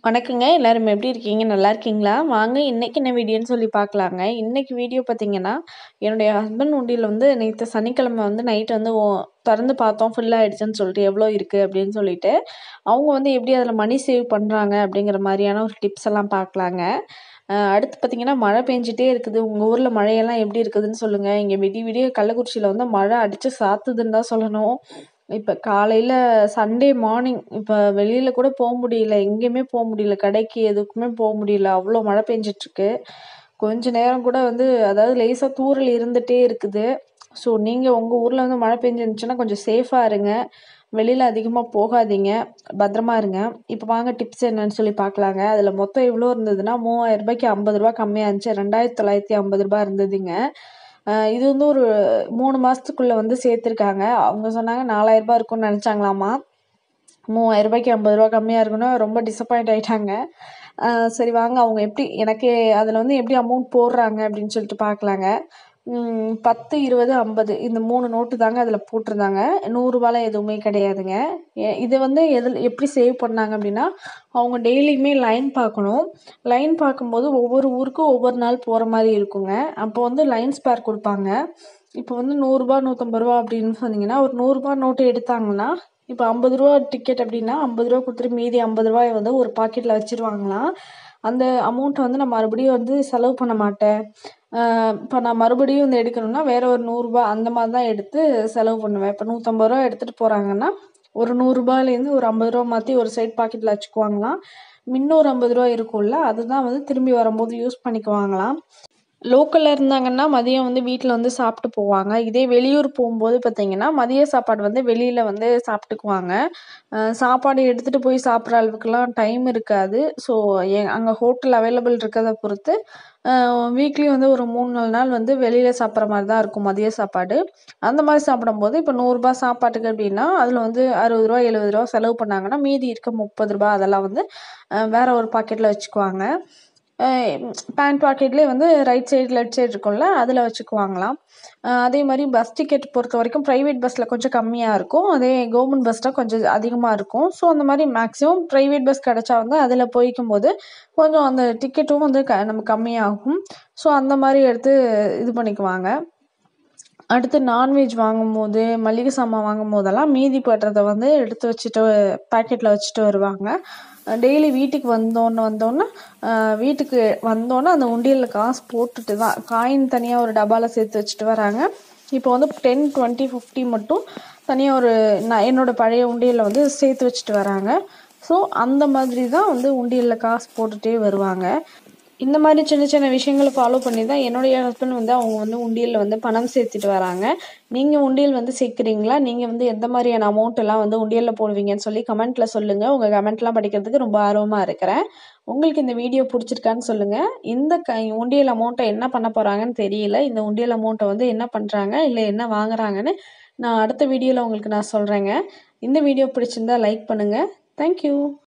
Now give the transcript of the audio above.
வணக்கங்க. எல்லாரும் எப்படி இருக்கீங்க? நல்லா இருக்கீங்களா? வாங்க இன்னைக்கு என்ன வீடியோன்னு சொல்லி பார்க்கலாங்க. இன்னைக்கு வீடியோ பார்த்தீங்கன்னா, என்னுடைய ஹஸ்பண்ட் உண்டியல் வந்து நேத்து சனிக்கிழமை வந்து நைட் வந்து ஓ தொறந்து பார்த்தோம். ஃபுல் ஆயிடுச்சுன்னு சொல்லிட்டு, எவ்வளோ இருக்கு அப்படின்னு சொல்லிட்டு, அவங்க வந்து எப்படி அதில மணி சேவ் பண்றாங்க அப்படிங்கிற மாரியான ஒரு டிப்ஸ் எல்லாம் பார்க்கலாங்க. அ அடுத்து பார்த்தீங்கன்னா, மழை பெஞ்சுட்டே இருக்குது. உங்க ஊர்ல மழையெல்லாம் எப்படி இருக்குதுன்னு சொல்லுங்க. இங்க விடிய விடிய கள்ளக்குறிச்சியில வந்து மழை அடிச்சு சாத்துதுன்னு தான் சொல்லணும். இப்ப காலையில சண்டே மார்னிங் இப்ப வெளியில கூட போ முடியல. எங்கேயுமே போ முடியல. கடைக்கு எதுக்குமே போ முடியல. அவ்வளோ மழை பெஞ்சுட்டுருக்கு. கொஞ்ச நேரம் கூட வந்து அதாவது லேசா தூறல் இருந்துட்டே இருக்குது. ஸோ நீங்க உங்க ஊர்ல வந்து மழை பெஞ்சிருந்துச்சுன்னா கொஞ்சம் சேஃபா இருங்க. வெளியில அதிகமா போகாதீங்க. பத்திரமா இருங்க. இப்ப வாங்க டிப்ஸ் என்னன்னு சொல்லி பார்க்கலாங்க. அதில மொத்தம் எவ்வளோ இருந்ததுன்னா, ரூ. 3000க்கு ரூ. 50 கம்மியா இருந்துச்சு. ரூ. 2950 இருந்ததுங்க. அ இது வந்து ஒரு 3 மாசத்துக்குள்ள வந்து சேர்த்துருக்காங்க. அவங்க சொன்னாங்க ரூ. 4000 இருக்கும்னு நெனச்சாங்களாமா. ரூ. 3000க்கு ரூ. 50 கம்மியா இருக்குன்னு ரொம்ப டிசப்பாயிண்ட் ஆயிட்டாங்க. அ சரி வாங்க அவங்க எப்படி எனக்கு அதில வந்து எப்படி அமௌண்ட் போடுறாங்க அப்படின்னு சொல்லிட்டு பார்க்கலாங்க. ம் 10, 20, 50 இந்த 3 நோட்டு தாங்க அதில போட்டிருந்தாங்க. ரூ. 100லாம் எதுவுமே கிடையாதுங்க. எ இது வந்து எதில எப்படி சேவ் பண்ணாங்க அப்படின்னா, அவங்க டெய்லியுமே லைன் பார்க்கணும். லைன் பார்க்கும்போது ஒவ்வொரு ஊருக்கும் ஒவ்வொரு நாள் போற மாரி இருக்குங்க. அப்போ வந்து லைன் ஸ்பேர் குடுப்பாங்க. இப்போ வந்து ரூ. 100 ரூ. 150 அப்படின்னு சொன்னீங்கன்னா, ஒரு ரூ. 100 நோட்டு எடுத்தாங்கன்னா, இப்போ ரூ. 50 டிக்கெட் அப்படின்னா, ரூ. 50 குடுத்துட்டு மீதி ரூ. 50 வந்து ஒரு பாக்கெட்ல வச்சுருவாங்களாம். அந்த அமௌண்ட்ட வந்து நான் மறுபடியும் வந்து செலவு பண்ண மாட்டேன். அ இப்ப நான் மறுபடியும் வந்து எடுக்கணும்னா, வேற ஒரு ரூ. 100 அந்த மாரி தான் எடுத்து செலவு பண்ணுவேன். இப்ப ரூ. 150 எடுத்துட்டு போறாங்கன்னா, ஒரு ரூ. 100லேருந்து ஒரு ரூ. 50 மாத்தி ஒரு சைட் பாக்கெட்ல வச்சுக்குவாங்களாம். மின்னும் ஒரு ரூ. 50 இருக்கும்ல, அதுதான் வந்து திரும்பி வரும்போது யூஸ் பண்ணிக்குவாங்களாம். லோக்கல்ல இருந்தாங்கன்னா, மதியம் வந்து வீட்ல வந்து சாப்பிட்டு போவாங்க. இதே வெளியூர் போம்போது பார்த்தீங்கன்னா, மதிய சாப்பாடு வந்து வெளியில வந்து சாப்பிட்டுக்குவாங்க. அ சாப்பாடு எடுத்துட்டு போய் சாப்பிடுற அளவுக்குலாம் டைம் இருக்காது. ஸோ எ அங்க ஹோட்டல் அவைலபிள் இருக்கிறத பொறுத்து, அ வீக்லி வந்து ஒரு 3, 4 நாள் வந்து வெளியில சாப்பிடுற மாரி தான் இருக்கும் மதிய சாப்பாடு. அந்த மாரி சாப்பிடும்போது, இப்ப ரூ. 100 சாப்பாட்டுக்கு அப்படின்னா, அதில வந்து ரூ. 60, ரூ. 70 செலவு பண்ணாங்கன்னா, மீதி இருக்க ரூ. 30 அதெல்லாம் வந்து அ வேற ஒரு பாக்கெட்ல வச்சுக்குவாங்க. அ பேண்ட் பாக்கெட்லேயே வந்து ரைட் சைடு, லெஃப்ட் சைடு இருக்கும்ல, அதில வச்சுக்குவாங்களாம். அ அதே மாரி பஸ் டிக்கெட் பொறுத்தவரைக்கும் பிரைவேட் பஸ்ல கொஞ்சம் கம்மியா இருக்கும். அதே கவர்மெண்ட் பஸ்ல கொஞ்சம் அதிகமா இருக்கும். ஸோ அந்த மாரி மேக்ஸிமம் பிரைவேட் பஸ் கிடைச்சா வந்து அதில போய்க்கும்போது, கொஞ்சம் அந்த டிக்கெட்டும் வந்து க நமக்கு கம்மியாகும். ஸோ அந்த மாரி எடுத்து இது பண்ணிக்குவாங்க. அடுத்து நான்வெஜ் வாங்கும்போது, மளிகை சாமான் வாங்கும்போதெல்லாம் மீதி படுறத வந்து எடுத்து வச்சுட்டு பாக்கெட்ல வச்சுட்டு வருவாங்க. டெய்லி வீட்டுக்கு வந்தோன வந்தோன அ வீட்டுக்கு வந்தோன அந்த உண்டியல்ல காசு போட்டுட்டு தான் காயின் தனியா ஒரு டப்பால சேர்த்து வச்சுட்டு வராங்க. இப்போ வந்து 10, 20, 50 மட்டும் தனியா ஒரு நான் என்னோட பழைய உண்டியல்ல வந்து சேர்த்து வச்சுட்டு வராங்க. ஸோ அந்த மாதிரி தான் வந்து உண்டியல்ல காசு போட்டுட்டே வருவாங்க. இந்த மாரி சின்ன சின்ன விஷயங்கள ஃபாலோ பண்ணி தான் என்னுடைய ஹஸ்பண்ட் வந்து அவங்க வந்து உண்டியல்ல வந்து பணம் சேர்த்துட்டு வராங்க. நீங்க உண்டியல் வந்து சேர்க்கிறீங்களா? நீங்க வந்து எந்த மாரியான அமௌண்ட் எல்லாம் வந்து உண்டியல்ல போடுவீங்கன்னு சொல்லி கமெண்ட்ல சொல்லுங்க. உங்க கமெண்ட்லாம் படிக்கிறதுக்கு ரொம்ப ஆர்வமா இருக்கிறேன். உங்களுக்கு இந்த வீடியோ புடிச்சிருக்கான்னு சொல்லுங்க. இந்த க உண்டியல் அமௌண்ட்ட என்ன பண்ண போறாங்கன்னு தெரியல. இந்த உண்டியல் அமௌண்ட்ட வந்து என்ன பண்றாங்க? இல்ல என்ன வாங்குறாங்கன்னு நான் அடுத்த வீடியோல உங்களுக்கு நான் சொல்றேங்க. இந்த வீடியோ பிடிச்சிருந்தா லைக் பண்ணுங்க. Thank you.